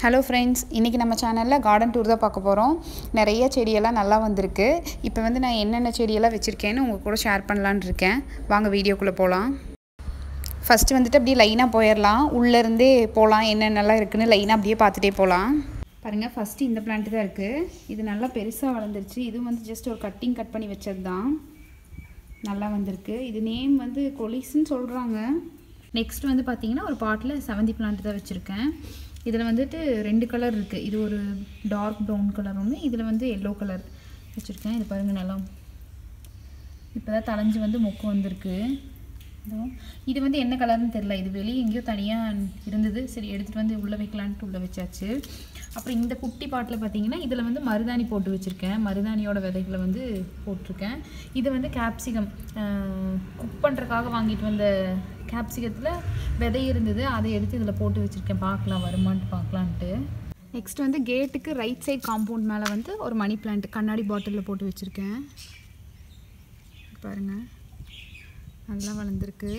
Hello friends இன்றைக்கி நம்ம சேனலில் கார்டன் டூர் தான் பார்க்க போகிறோம் நிறைய செடியெல்லாம் நல்லா வந்திருக்கு இப்போ வந்து நான் என்னென்ன செடியெல்லாம் வச்சுருக்கேன்னு உங்கள் கூட ஷேர் பண்ணலான்னு இருக்கேன் வாங்க வீடியோக்குள்ளே போகலாம் ஃபஸ்ட்டு வந்துட்டு அப்படியே லைனாக போயிடலாம் உள்ளேருந்தே போகலாம் என்னென்னலாம் இருக்குன்னு லைனாக அப்படியே பார்த்துட்டே போகலாம் பாருங்கள் ஃபஸ்ட்டு இந்த பிளான்ட் தான் இருக்குது இது நல்லா பெருசாக வளர்ந்துருச்சு இது வந்து ஜஸ்ட் ஒரு கட்டிங் கட் பண்ணி வச்சது தான் நல்லா வந்திருக்கு இது நேம் வந்து கொலிஸ்ன்னு சொல்கிறாங்க நெக்ஸ்ட் வந்து பார்த்தீங்கன்னா ஒரு பாட்டில் செவந்தி பிளான்ட் தான் வச்சுருக்கேன் இதில் வந்துட்டு ரெண்டு கலர் இருக்குது இது ஒரு டார்க் ப்ரௌன் கலர் ஒன்று இதில் வந்து எல்லோ கலர் வச்சுருக்கேன் இது பாருங்கள் நல்லா இப்போ தான் தளைஞ்சு வந்து மொக்கு வந்திருக்கு இதோ இது வந்து என்ன கலர்னு தெரில இது வெளியே எங்கேயோ தனியாக இருந்தது சரி எடுத்துகிட்டு வந்து உள்ளே வைக்கலான்ட்டு உள்ளே வச்சாச்சு அப்புறம் இந்த குட்டி பாட்டில் பார்த்தீங்கன்னா இதில் வந்து மருதாணி போட்டு வச்சுருக்கேன் மருதாணியோட விதைகளை வந்து போட்டிருக்கேன் இது வந்து கேப்சிகம் குக் பண்ணுறதுக்காக வாங்கிட்டு வந்த கேப்சிகத்தில் விதை இருந்தது அதை எடுத்து இதில் போட்டு வச்சுருக்கேன் பார்க்கலாம் வருமான்ட்டு பார்க்கலான்ட்டு நெக்ஸ்ட் வந்து கேட்டுக்கு ரைட் சைட் காம்பவுண்ட் மேலே வந்து ஒரு மணி பிளான்ட் கண்ணாடி பாட்டிலில் போட்டு வச்சுருக்கேன் பாருங்கள் நல்லா வளர்ந்துருக்கு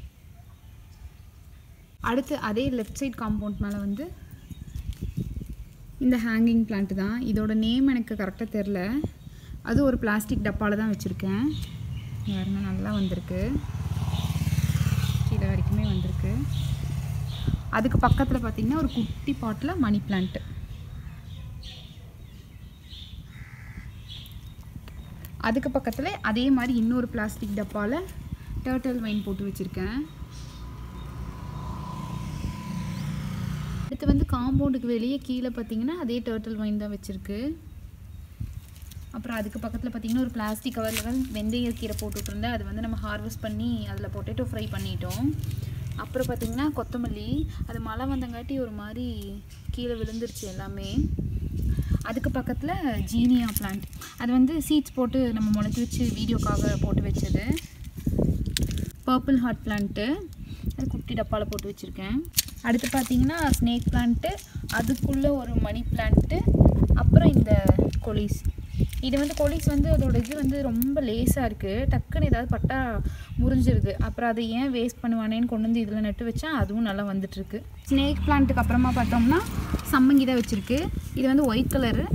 அடுத்து அதே லெஃப்ட் சைட் காம்பவுண்ட் மேலே வந்து இந்த ஹேங்கிங் பிளான்ட் தான் இதோட நேம் எனக்கு கரெக்டாக தெரில அது ஒரு பிளாஸ்டிக் டப்பாவில் தான் வச்சுருக்கேன் பாருங்க நல்லா வந்திருக்கு கீழே வரைக்குமே வந்திருக்கு அதுக்கு பக்கத்தில் பார்த்திங்கன்னா ஒரு குட்டி பாட்டில் மணி பிளான்ட்டு அதுக்கு பக்கத்தில் அதே மாதிரி இன்னொரு பிளாஸ்டிக் டப்பாவில் டேர்ட்டல் வைன் போட்டு வச்சுருக்கேன் அடுத்து வந்து காம்பவுண்டுக்கு வெளியே கீழே பார்த்தீங்கன்னா அதே டேர்ட்டல் வைன் தான் வச்சுருக்கு அப்புறம் அதுக்கு பக்கத்தில் பார்த்தீங்கன்னா ஒரு பிளாஸ்டிக் கவரில் தான் வெந்தய கீரை போட்டுட்ருந்தேன் அது வந்து நம்ம ஹார்வெஸ்ட் பண்ணி அதில் பொட்டேட்டோ ஃப்ரை பண்ணிட்டோம் அப்புறம் பார்த்திங்கன்னா கொத்தமல்லி அது மழை வந்தங்காட்டி ஒரு மாதிரி கீழே விழுந்துருச்சு எல்லாமே அதுக்கு பக்கத்தில் ஜீனியா பிளான்ட் அது வந்து சீட்ஸ் போட்டு நம்ம முளைச்சி வச்சு வீடியோக்காக போட்டு வச்சது பர்பிள் ஹார்ட் பிளான்ட்டு அது குட்டி டப்பாவில் போட்டு வச்சுருக்கேன் அடுத்து பார்த்தீங்கன்னா ஸ்னேக் பிளான்ட்டு அதுக்குள்ளே ஒரு மணி பிளான்ட்டு அப்புறம் இந்த கொலிஸ் இது வந்து கொலிஸ் வந்து அதோட இது வந்து ரொம்ப லேஸாக இருக்குது டக்குன்னு ஏதாவது பட்டா முறிஞ்சிருது அப்புறம் அதை ஏன் வேஸ்ட் பண்ணுவானேன்னு கொண்டு வந்து இதில் நட்டு வச்சா அதுவும் நல்லா வந்துட்டுருக்கு ஸ்னேக் பிளான்ட்டுக்கு அப்புறமா பார்த்தோம்னா சம்மங்கி தான் வச்சுருக்கு இது வந்து ஒயிட் கலரு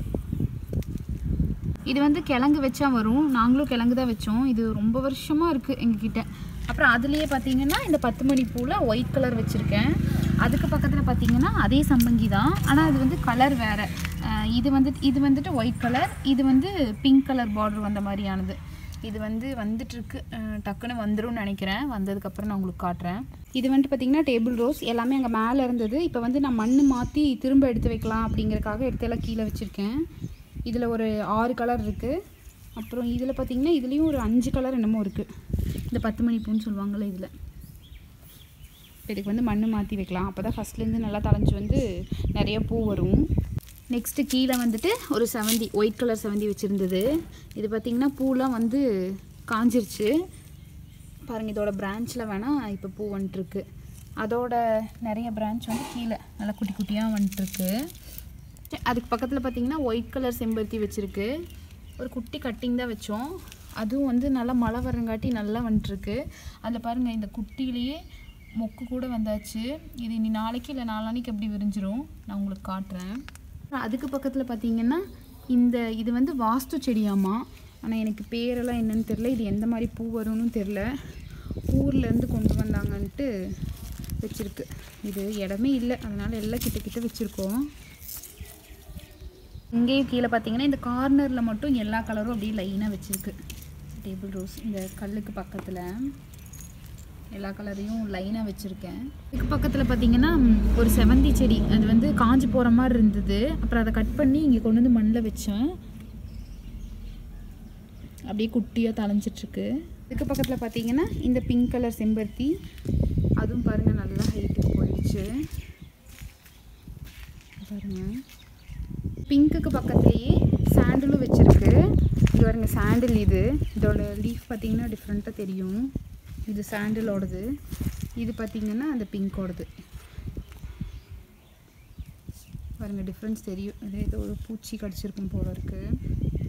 இது வந்து கிழங்கு வச்சா வரும் நாங்களும் கிழங்கு தான் வச்சோம் இது ரொம்ப வருஷமாக இருக்குது எங்ககிட்ட அப்புறம் அதுலேயே பார்த்தீங்கன்னா இந்த பத்து மணி பூவில் ஒயிட் கலர் வச்சுருக்கேன் அதுக்கு பக்கத்தில் பார்த்தீங்கன்னா அதே சம்பங்கி தான் ஆனால் அது வந்து கலர் வேறு இது வந்து இது வந்துட்டு ஒயிட் கலர் இது வந்து பிங்க் கலர் பார்டர் வந்த மாதிரியானது இது வந்து வந்துட்டுருக்கு டக்குன்னு வந்துடும் நினைக்கிறேன் வந்ததுக்கப்புறம் நான் உங்களுக்கு காட்டுறேன் இது வந்துட்டு பார்த்திங்கன்னா டேபிள் ரோஸ் எல்லாமே அங்கே மேலே இருந்தது இப்போ வந்து நான் மண் மாற்றி திரும்ப எடுத்து வைக்கலாம் அப்படிங்கிறக்காக எடுத்து எல்லாம் கீழே வச்சுருக்கேன் இதில் ஒரு ஆறு கலர் இருக்குது அப்புறம் இதில் பார்த்திங்கன்னா இதுலேயும் ஒரு அஞ்சு கலர் என்னமோ இருக்குது இந்த பத்து மணி பூன்னு சொல்லுவாங்கள்ல இதில் இதுக்கு வந்து மண் மாற்றி வைக்கலாம் அப்போ தான் ஃபஸ்ட்லேருந்து நல்லா தளைஞ்சு வந்து நிறைய பூ வரும் நெக்ஸ்ட்டு கீழே வந்துட்டு ஒரு செவந்தி ஒயிட் கலர் செவந்தி வச்சுருந்தது இது பார்த்திங்கன்னா பூலாம் வந்து காஞ்சிருச்சு பாருங்கள் இதோட பிரான்ச்சில் வேணால் இப்போ பூ வந்துட்டுருக்கு அதோட நிறைய பிரான்ச் வந்து கீழே நல்லா குட்டி குட்டியாக வந்துட்டுருக்கு அதுக்கு பக்கத்தில் பார்த்திங்கன்னா ஒயிட் கலர் செம்பருத்தி வச்சுருக்கு ஒரு குட்டி கட்டிங் தான் வச்சோம் அதுவும் வந்து நல்லா மழை வரங்காட்டி நல்லா வந்துட்டுருக்கு அதில் பாருங்கள் இந்த குட்டிலேயே மொக்கு கூட வந்தாச்சு இது இனி நாளைக்கு இல்லை நாளானிக்கு எப்படி விரிஞ்சிரும் நான் உங்களுக்கு காட்டுறேன் அதுக்கு பக்கத்தில் பார்த்தீங்கன்னா இந்த இது வந்து வாஸ்து செடியாமா ஆனால் எனக்கு பேரெல்லாம் என்னன்னு தெரில இது எந்த மாதிரி பூ வரும்னு தெரில ஊர்லேருந்து கொண்டு வந்தாங்கன்ட்டு வச்சுருக்கு இது இடமே இல்லை அதனால் எல்லாம் கிட்ட கிட்ட வச்சுருக்கோம் இங்கேயும் கீழே பார்த்தீங்கன்னா இந்த கார்னரில் மட்டும் எல்லா கலரும் அப்படியே லைனாக வச்சுருக்கு டேபிள் ரோஸ் இந்த கல்லுக்கு பக்கத்தில் எல்லா கலரையும் லைனாக வச்சுருக்கேன் இதுக்கு பக்கத்தில் பார்த்தீங்கன்னா ஒரு செவந்தி செடி அது வந்து காஞ்சி போகிற மாதிரி இருந்தது அப்புறம் அதை கட் பண்ணி இங்கே கொண்டு வந்து மண்ணில் வச்சேன் அப்படியே குட்டியாக தளைஞ்சிட்ருக்கு இதுக்கு பக்கத்தில் பார்த்தீங்கன்னா இந்த பிங்க் கலர் செம்பருத்தி அதுவும் பாருங்கள் நல்லா ஹைட்டுக்கு போயிடுச்சு பாருங்கள் பிங்க்குக்கு பக்கத்துலேயே சாண்டிலும் வச்சுருக்கு இது பாருங்க சாண்டில் இது இதோட லீஃப் பார்த்தீங்கன்னா டிஃப்ரெண்ட்டாக தெரியும் இது சாண்டிலோடது இது பார்த்திங்கன்னா அந்த பிங்கோடது பாருங்கள் டிஃப்ரென்ஸ் தெரியும் இது ஏதோ ஒரு பூச்சி கடிச்சிருக்கும் போல இருக்குது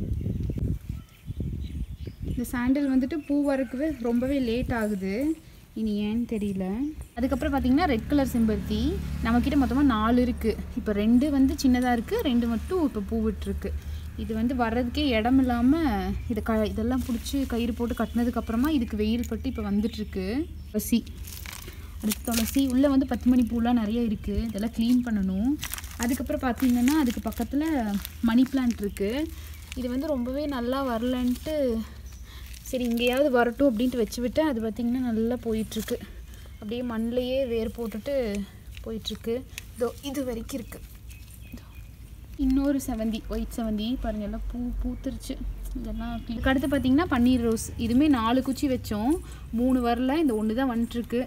இந்த சாண்டில் வந்துட்டு பூ வரக்கவே ரொம்பவே லேட் ஆகுது இனி ஏன்னு தெரியல அதுக்கப்புறம் பார்த்தீங்கன்னா ரெட் கலர் செம்பருத்தி நம்மக்கிட்ட மொத்தமாக நாலு இருக்குது இப்போ ரெண்டு வந்து சின்னதாக இருக்குது ரெண்டு மட்டும் இப்போ பூ விட்டுருக்கு இது வந்து வர்றதுக்கே இடம் இல்லாமல் இதை க இதெல்லாம் பிடிச்சி கயிறு போட்டு கட்டினதுக்கப்புறமா இதுக்கு வெயில் பட்டு இப்போ வந்துட்டுருக்கு துளசி அடுத்து துளசி உள்ளே வந்து பத்து மணி பூலாம் நிறைய இருக்குது இதெல்லாம் க்ளீன் பண்ணணும் அதுக்கப்புறம் பார்த்தீங்கன்னா அதுக்கு பக்கத்தில் மணி பிளான்ட் இருக்குது இது வந்து ரொம்பவே நல்லா வரலன்ட்டு சரி இங்கேயாவது வரட்டும் அப்படின்ட்டு வச்சு விட்டேன் அது பார்த்திங்கன்னா நல்லா போயிட்டுருக்கு அப்படியே மண்ணிலையே வேர் போட்டுட்டு போயிட்டுருக்கு இதோ இது வரைக்கும் இருக்குது இன்னொரு செவந்தி ஒயிட் செவந்தி பாருங்க எல்லாம் பூ பூத்துருச்சு இதெல்லாம் இதுக்கு அடுத்து பார்த்தீங்கன்னா பன்னீர் ரோஸ் இதுவுமே நாலு குச்சி வச்சோம் மூணு வரல இந்த ஒன்று தான் வந்துட்டுருக்கு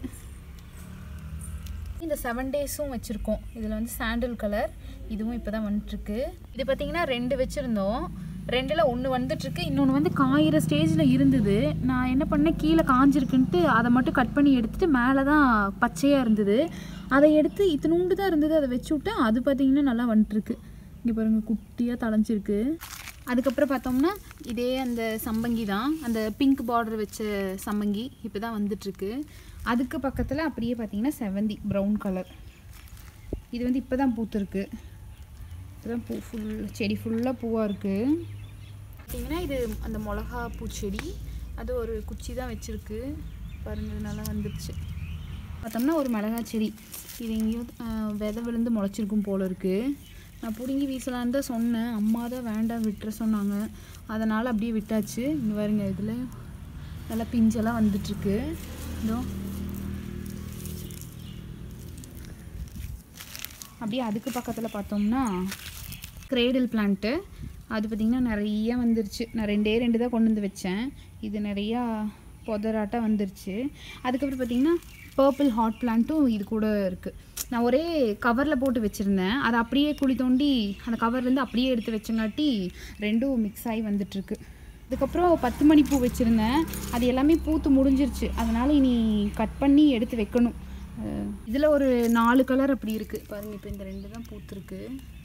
இந்த செவன் டேஸும் வச்சுருக்கோம் இதில் வந்து சாண்டில் கலர் இதுவும் இப்போ தான் வந்துட்டுருக்கு இது பார்த்தீங்கன்னா ரெண்டு வச்சுருந்தோம் ரெண்டில் ஒன்று வந்துட்டுருக்கு இன்னொன்று வந்து காயிற ஸ்டேஜில் இருந்தது நான் என்ன பண்ணேன் கீழே காஞ்சிருக்குன்ட்டு அதை மட்டும் கட் பண்ணி எடுத்துட்டு மேலே தான் பச்சையாக இருந்தது அதை எடுத்து இத்தினூண்டு தான் இருந்தது அதை வச்சு விட்டேன் அது பார்த்தீங்கன்னா நல்லா வந்துட்டுருக்கு இங்கே பாருங்கள் குட்டியாக தளைஞ்சிருக்கு அதுக்கப்புறம் பார்த்தோம்னா இதே அந்த சம்பங்கி தான் அந்த பிங்க் பார்டர் வச்ச சம்பங்கி இப்போ தான் வந்துட்டுருக்கு அதுக்கு பக்கத்தில் அப்படியே பார்த்தீங்கன்னா செவந்தி ப்ரௌன் கலர் இது வந்து இப்போ தான் பூத்துருக்கு இப்போதான் பூ ஃபுல் செடி ஃபுல்லாக பூவாக இருக்குது பார்த்தீங்கன்னா இது அந்த மிளகா பூச்செடி அது ஒரு குச்சி தான் வச்சுருக்கு பாருங்கள் இது நல்லா வந்துடுச்சு பார்த்தோம்னா ஒரு மிளகா செடி இது எங்கேயோ ஆஹ், விதை விழுந்து முளைச்சிருக்கும் போல இருக்குது நான் பிடுங்கி வீசலான்னு தான் சொன்னேன் அம்மா தான் வேண்டாம் விட்டுற சொன்னாங்க அதனால் அப்படியே விட்டாச்சு இங்கே பாருங்க இதில் நல்லா பிஞ்செல்லாம் வந்துட்டுருக்கு இதோ அப்படியே அதுக்கு பக்கத்தில் பார்த்தோம்னா கிரேடில் பிளான்ட்டு அது பார்த்திங்கன்னா நிறைய வந்துருச்சு நான் ரெண்டே ரெண்டு தான் கொண்டு வந்து வச்சேன் இது நிறையா புதராட்டம் வந்துருச்சு அதுக்கப்புறம் பார்த்திங்கன்னா பர்பிள் ஹாட் பிளான்ட்டும் இது கூட இருக்குது நான் ஒரே கவரில் போட்டு வச்சுருந்தேன் அதை அப்படியே குழி தோண்டி அந்த கவர்லேருந்து அப்படியே எடுத்து வச்சங்காட்டி ரெண்டும் மிக்ஸ் ஆகி வந்துட்டுருக்கு அதுக்கப்புறம் பத்து மணி பூ வச்சுருந்தேன் அது எல்லாமே பூத்து முடிஞ்சிருச்சு அதனால் இனி கட் பண்ணி எடுத்து வைக்கணும் இதில் ஒரு நாலு கலர் அப்படி இருக்குது பாருங்கள் இப்போ இந்த ரெண்டு தான் பூத்துருக்கு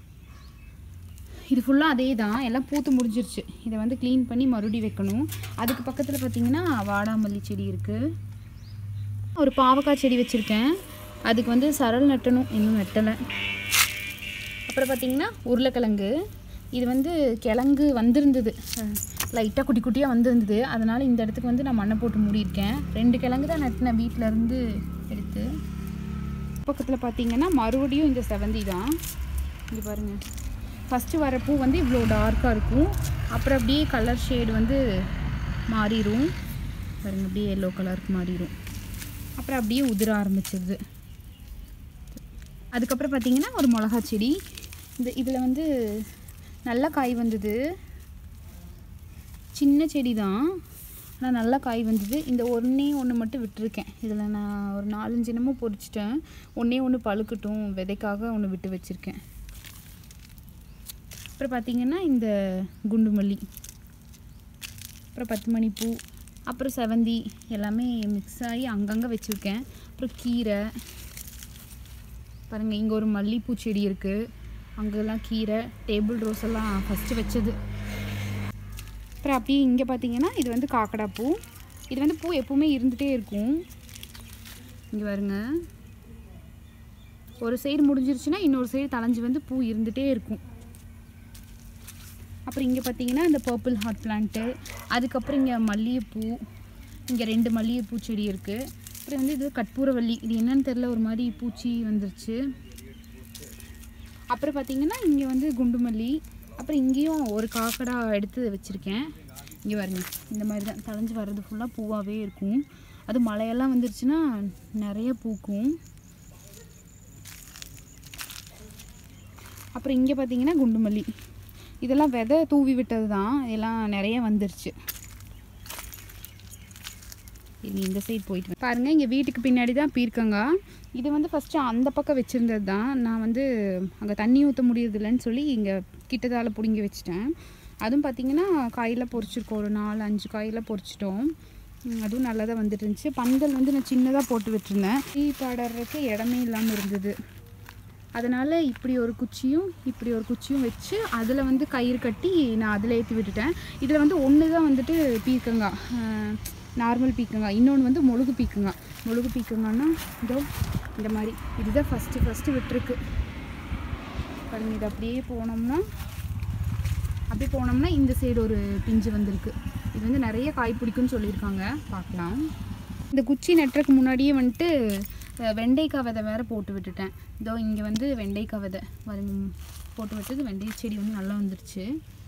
இது ஃபுல்லாக அதே தான் எல்லாம் பூத்து முடிஞ்சிருச்சு இதை வந்து க்ளீன் பண்ணி மறுபடியும் வைக்கணும் அதுக்கு பக்கத்தில் பார்த்தீங்கன்னா வாடாமல்லி செடி இருக்குது ஒரு பாவக்காய் செடி வச்சுருக்கேன் அதுக்கு வந்து சரல் நட்டணும் இன்னும் நட்டலை அப்புறம் பார்த்தீங்கன்னா உருளைக்கிழங்கு இது வந்து கிழங்கு வந்திருந்தது லைட்டாக குட்டி குட்டியாக வந்திருந்தது அதனால் இந்த இடத்துக்கு வந்து நான் மண்ணை போட்டு மூடியிருக்கேன் ரெண்டு கிழங்கு தான் நட்டினேன் வீட்டில் இருந்து எடுத்து பக்கத்தில் பார்த்தீங்கன்னா மறுபடியும் இந்த செவந்தி தான் இங்கே பாருங்கள் ஃபஸ்ட்டு வர பூ வந்து இவ்வளோ டார்க்காக இருக்கும் அப்புறம் அப்படியே கலர் ஷேடு வந்து மாறிடும் பாருங்க அப்படியே எல்லோ கலருக்கு மாறிடும் அப்புறம் அப்படியே உதிர ஆரம்பிச்சிருது அதுக்கப்புறம் பார்த்தீங்கன்னா ஒரு மிளகா செடி இந்த இதில் வந்து நல்ல காய் வந்தது சின்ன செடி தான் ஆனால் நல்ல காய் வந்தது இந்த ஒன்றே ஒன்று மட்டும் விட்டுருக்கேன் இதில் நான் ஒரு நாலஞ்சு இனமும் பொறிச்சிட்டேன் ஒன்றே ஒன்று பழுக்கட்டும் விதைக்காக ஒன்று விட்டு வச்சுருக்கேன் அப்புறம் பார்த்தீங்கன்னா இந்த குண்டு மல்லி அப்புறம் பத்து மணி பூ அப்புறம் செவந்தி எல்லாமே மிக்ஸ் ஆகி அங்கங்கே வச்சுருக்கேன் அப்புறம் கீரை பாருங்கள் இங்கே ஒரு மல்லிப்பூ செடி இருக்குது அங்கெல்லாம் கீரை டேபிள் ரோஸ் எல்லாம் ஃபஸ்ட்டு வச்சது அப்புறம் அப்படியே இங்கே பார்த்தீங்கன்னா இது வந்து காக்கடா பூ இது வந்து பூ எப்பவுமே இருந்துகிட்டே இருக்கும் இங்கே பாருங்க ஒரு சைடு முடிஞ்சிருச்சுன்னா இன்னொரு சைடு தளைஞ்சு வந்து பூ இருந்துகிட்டே இருக்கும் அப்புறம் இங்கே பார்த்தீங்கன்னா இந்த பர்பிள் ஹாட் பிளான்ட்டு அதுக்கப்புறம் இங்கே மல்லிகைப்பூ இங்கே ரெண்டு மல்லிகைப்பூ செடி இருக்குது அப்புறம் வந்து இது கற்பூரவள்ளி இது என்னன்னு தெரில ஒரு மாதிரி பூச்சி வந்துருச்சு அப்புறம் பார்த்தீங்கன்னா இங்கே வந்து குண்டு மல்லி அப்புறம் இங்கேயும் ஒரு காக்கடா எடுத்து வச்சுருக்கேன் இங்கே பாருங்க இந்த மாதிரி தான் தளைஞ்சு வர்றது ஃபுல்லாக பூவாகவே இருக்கும் அது மழையெல்லாம் வந்துருச்சுன்னா நிறைய பூக்கும் அப்புறம் இங்கே பார்த்தீங்கன்னா குண்டு மல்லி இதெல்லாம் விதை தூவி விட்டது தான் இதெல்லாம் நிறைய வந்துருச்சு இனி இந்த சைடு போயிட்டு வரேன். பாருங்க இங்கே வீட்டுக்கு பின்னாடி தான் பீர்க்கங்காய் இது வந்து ஃபஸ்ட்டு அந்த பக்கம் வச்சுருந்தது தான் நான் வந்து அங்கே தண்ணி ஊற்ற முடியறதில்லன்னு சொல்லி இங்கே கிட்டதால் பிடுங்கி வச்சுட்டேன் அதுவும் பார்த்தீங்கன்னா காயெல்லாம் பொரிச்சிருக்கோம் ஒரு நாலு அஞ்சு காயெல்லாம் பொரிச்சிட்டோம் ம், அதுவும் நல்லா தான் வந்துட்டு இருந்துச்சு பந்தல் வந்து நான் சின்னதாக போட்டு விட்டுருந்தேன் டீ பாடுறதுக்கு இடமே இல்லாமல் இருந்தது அதனால் இப்படி ஒரு குச்சியும் இப்படி ஒரு குச்சியும் வச்சு அதில் வந்து கயிறு கட்டி நான் அதில் ஏற்றி விட்டுட்டேன் இதில் வந்து ஒன்று தான் வந்துட்டு பீர்க்கங்காய் அஹ் நார்மல் பீக்கங்காய் இன்னொன்று வந்து முழுகு பீக்கங்காய் முழுகு பீக்கங்காய்னா இதோ இந்த மாதிரி இதுதான் ஃபஸ்ட்டு ஃபஸ்ட்டு விட்டுருக்கு பாருங்க இது அப்படியே போனோம்னா அப்படியே போனோம்னா இந்த சைடு ஒரு பிஞ்சு வந்திருக்கு இது வந்து நிறைய காய் பிடிக்கும்னு சொல்லியிருக்காங்க பார்க்கலாம் இந்த குச்சி நட்டுறதுக்கு முன்னாடியே வந்துட்டு அஹ், வெண்டைக்காய் விதை வேற போட்டு விட்டுட்டேன் இதோ இங்கே வந்து வெண்டைக்காய் விதை பாருங்க போட்டு விட்டது வெண்டை செடி வந்து நல்லா வந்துருச்சு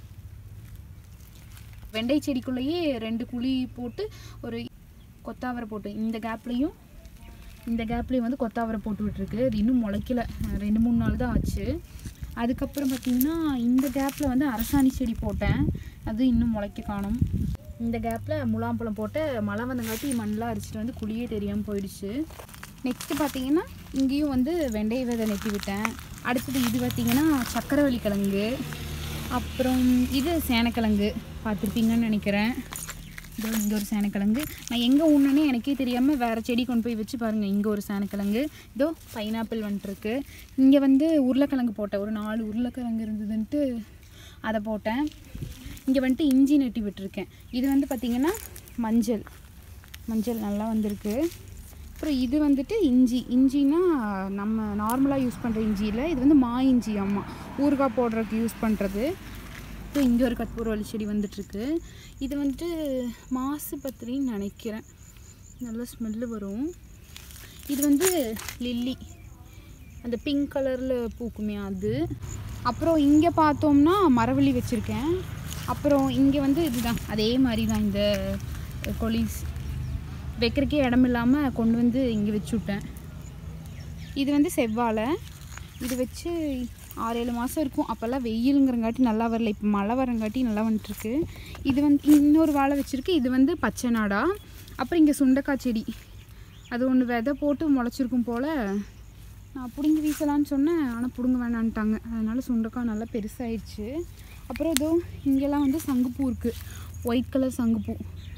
வெண்டை செடிக்குள்ளேயே ரெண்டு குழி போட்டு ஒரு கொத்தாவரை போட்டு இந்த கேப்லேயும் இந்த கேப்லேயும் வந்து கொத்தாவரை போட்டு விட்டுருக்கு அது இன்னும் முளைக்கல அஹ் ரெண்டு மூணு நாள் தான் ஆச்சு அதுக்கப்புறம் பார்த்திங்கன்னா இந்த கேப்பில் வந்து அரசாணி செடி போட்டேன் அது இன்னும் முளைக்க காணும் இந்த கேப்பில் முலாம்பழம் போட்டு மழை வந்தங்காட்டி மண்ணெலாம் அரிச்சிட்டு வந்து குழியே தெரியாமல் போயிடுச்சு நெக்ஸ்ட்டு பார்த்தீங்கன்னா இங்கேயும் வந்து வெந்தய விதை நெட்டி விட்டேன் அடுத்தது இது பார்த்தீங்கன்னா சக்கரவள்ளி கிழங்கு அப்புறம் இது சேனக்கிழங்கு பார்த்துருப்பீங்கன்னு நினைக்கிறேன் இதோ இங்கே ஒரு சேனக்கிழங்கு நான் எங்கே ஊன்னே எனக்கே தெரியாமல் வேறு செடி கொண்டு போய் வச்சு பாருங்கள் இங்கே ஒரு சேனக்கிழங்கு இதோ பைனாப்பிள் வந்துட்டுருக்கு இங்கே வந்து உருளைக்கிழங்கு போட்டேன் ஒரு நாலு உருளைக்கிழங்கு இருந்ததுன்ட்டு அதை போட்டேன் இங்கே வந்துட்டு இஞ்சி நட்டி விட்டுருக்கேன் இது வந்து பார்த்திங்கன்னா மஞ்சள் மஞ்சள் நல்லா வந்திருக்கு அப்புறம் இது வந்துட்டு இஞ்சி இஞ்சினா நம்ம நார்மலாக யூஸ் பண்ணுற இஞ்சி இல்லை இது வந்து மா இஞ்சி அம்மா ஊறுகாய் போடுறதுக்கு யூஸ் பண்ணுறது அப்புறம் இங்கே ஒரு கற்பூரவள்ளி செடி வந்துட்டுருக்கு இது வந்துட்டு மாசு பத்திரின்னு நினைக்கிறேன் நல்ல ஸ்மெல்லு வரும் இது வந்து லில்லி அந்த பிங்க் கலரில் பூக்குமே அது அப்புறம் இங்கே பார்த்தோம்னா மரவள்ளி வச்சுருக்கேன் அப்புறம் இங்கே வந்து இதுதான் அதே மாதிரி தான் இந்த கொலிஸ் வைக்கிறக்கே இடம் இல்லாமல் கொண்டு வந்து இங்கே வச்சு விட்டேன் இது வந்து செவ்வாழை இது வச்சு ஆறு ஏழு மாதம் இருக்கும் அப்போல்லாம் வெயிலுங்கிறங்காட்டி நல்லா வரல இப்போ மழை வரங்காட்டி நல்லா வந்துட்டுருக்கு இது வந்து இன்னொரு வாழை வச்சுருக்கு இது வந்து பச்சை நாடா அப்புறம் இங்கே சுண்டைக்காய் செடி அது ஒன்று விதை போட்டு முளைச்சிருக்கும் போல் நான் பிடுங்கி வீசலான்னு சொன்னேன் ஆனால் பிடுங்க வேணான்ட்டாங்க அதனால் சுண்டைக்காய் நல்லா பெருசாயிடுச்சு அப்புறம் இதோ இங்கெல்லாம் வந்து சங்குப்பூ இருக்குது ஒயிட் கலர் சங்குப்பூ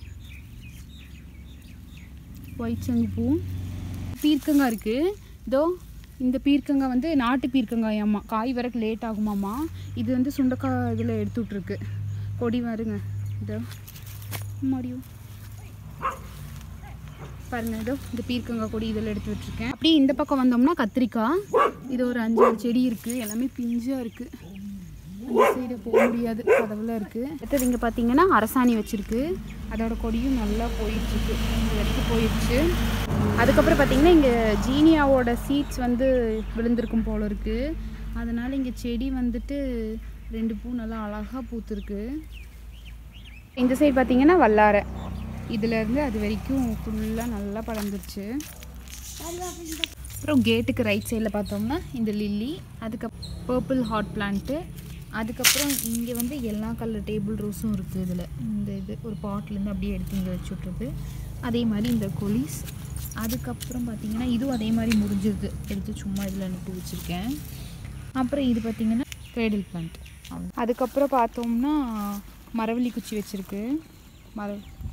ஒயிட் சங்குப்பூ பீர்க்கங்காய் இருக்குது இதோ இந்த பீர்க்கங்காய் வந்து நாட்டு பீர்க்கங்காயாம்மா காய் வரக்கு லேட் ஆகுமாம்மா இது வந்து சுண்டைக்காய் இதில் எடுத்து விட்ருக்கு கொடி வருங்க இதோ மடியும் பாருங்க இதோ இந்த பீர்க்கங்காய் கொடி இதில் எடுத்து விட்டுருக்கேன் அப்படியே இந்த பக்கம் வந்தோம்னா கத்திரிக்காய் இது ஒரு அஞ்சாறு செடி இருக்குது எல்லாமே பிஞ்சாக இருக்குது அந்த சைடு போக முடியாது கதவுல இருக்குது அடுத்தது இங்கே பார்த்தீங்கன்னா அரசாணி வச்சுருக்கு அதோட கொடியும் நல்லா போயிட்டுருக்கு இந்த வரைக்கும் போயிடுச்சு அதுக்கப்புறம் பார்த்தீங்கன்னா இங்கே ஜீனியாவோட சீட்ஸ் வந்து விழுந்திருக்கும் போல இருக்குது அதனால் இங்கே செடி வந்துட்டு ரெண்டு பூ நல்லா அழகாக பூத்துருக்கு இந்த சைடு பார்த்தீங்கன்னா வல்லாரை இதுலேருந்து அது வரைக்கும் ஃபுல்லாக நல்லா படர்ந்துருச்சு அப்புறம் கேட்டுக்கு ரைட் சைடில் பார்த்தோம்னா இந்த லில்லி அதுக்கப்புறம் பர்பிள் ஹாட் பிளான்ட்டு அதுக்கப்புறம் இங்கே வந்து எல்லா கலர் டேபிள் ரோஸும் இருக்குது இதில் இந்த இது ஒரு பாட்லேருந்து அப்படியே எடுத்து இங்கே வச்சு விட்றது அதே மாதிரி இந்த கொலிஸ் அதுக்கப்புறம் பார்த்தீங்கன்னா இதுவும் அதே மாதிரி முடிஞ்சிருது எடுத்து சும்மா இதில் நட்டு வச்சுருக்கேன் அப்புறம் இது பார்த்தீங்கன்னா கிரேடில் பிளான்ட் அதுக்கப்புறம் பார்த்தோம்னா மரவள்ளி குச்சி வச்சுருக்கு மர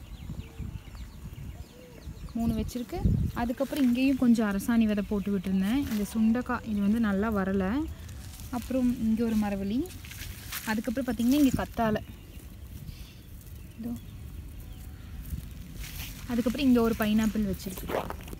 மூணு வச்சுருக்கு அதுக்கப்புறம் இங்கேயும் கொஞ்சம் அரசாணி விதை போட்டு விட்டுருந்தேன் இந்த சுண்டைக்காய் இது வந்து நல்லா வரலை அப்புறம் இங்கே ஒரு மரவள்ளி அதுக்கப்புறம் பார்த்திங்கன்னா இங்கே கத்தாழை இதோ அதுக்கப்புறம் இங்கே ஒரு பைனாப்பிள் வச்சுருக்கு